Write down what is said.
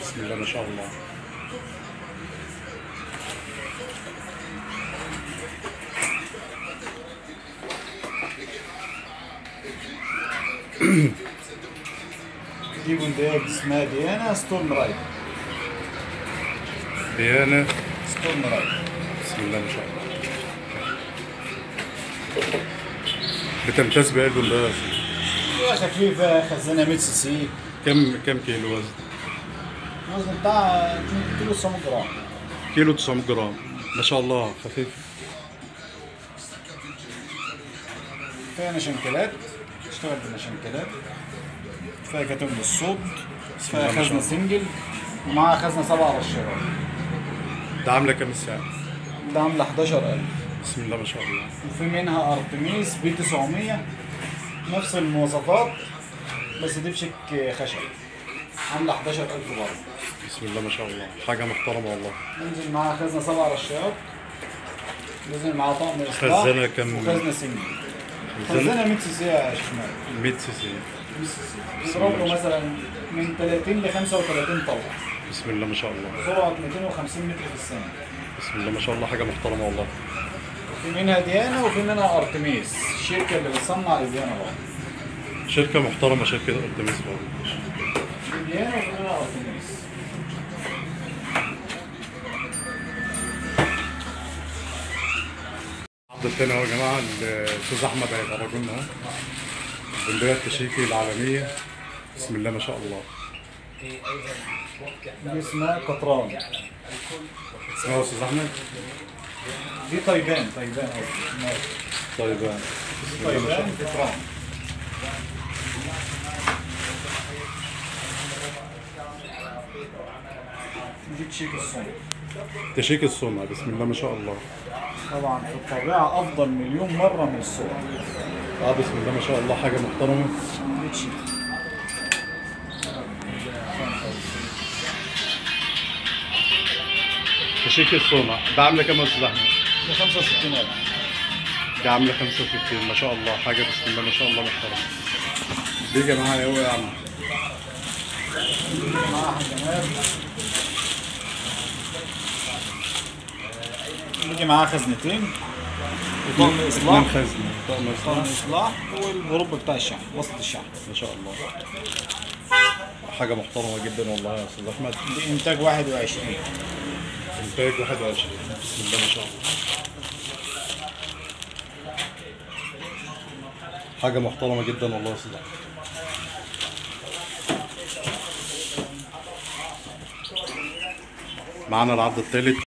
بسم الله ما شاء الله دي بندقية اسمها ديانا ستورم رايد ديانة ستورم رايد بسم الله ما شاء الله بتمتاز بايه البندقية هي خفيفة خزانة 100 سي سي كم كم كيلو وزن؟ الوزن بتاعها 2 كيلو 900 جرام كيلو 900 جرام ما شاء الله خفيف فيها نشنكلات اشتغل بالنشنكلات فيها كاتون للصوت فيها الله ما شاء خزنة الله. سنجل ومعاها خزنة سبعة رشاشات ده عاملة كام الساعة؟ ده عاملة 11000 بسم الله ما شاء الله وفي منها ارتميس بي 900 نفس المواصفات بس دي بشك خشب عاملة 11000 برضه بسم الله ما شاء الله حاجة محترمة والله ننزل معاها خزنة سبع رشاشات ننزل معاها طقم اصلاح خزانة كام؟ وخزنة سنجل خزانة خزانة 100 سي سي يا شمال 100 سي سي 100 سي سي يضرب له مثلا من 30 ل 35 طلقة بسم الله ما شاء الله سرعة 250 متر في الثانية بسم الله ما شاء الله حاجة محترمة والله في منها ديانا وفي منها ارتميس الشركة اللي بتصنع الديانا برضه شركة محترمة شركة ارتميس برضه في ديانا وفي منها ارتميس العرض التاني اهو يا جماعة الأستاذ أحمد هيفرجوا لنا اهو البندقية التشيكي العالمية بسم الله ما شاء الله دي اسمها قطران اسمها يا أستاذ أحمد دي طيبان طيبان قصدي طيب بسم الله ما شاء طيبان الله قطران دي تشيك الصنع تشيك السمعة بسم الله ما شاء الله طبعا في الطبيعة أفضل مليون مرة من الصور اه بسم الله ما شاء الله حاجة محترمة دي تشيك تشيك السمعة ده عاملة كام يا أستاذ أحمد؟ ب 65000 ده عاملة 65 ما شاء الله حاجة بسم الله ما شاء الله محترمة دي يا جماعة ايه يا عم معاها جمال يجي معاها خزنتين وطقم اتنين إصلاح خزنة طقم طقم إصلاح. إصلاح والغرب بتاع الشحن وسط الشحن ما شاء الله حاجة محترمة جدا والله يا أستاذ أحمد دي إنتاج 21 إنتاج 21 بسم الله ما شاء الله حاجة محترمة جدا والله يا أستاذ أحمد معانا العرض الثالث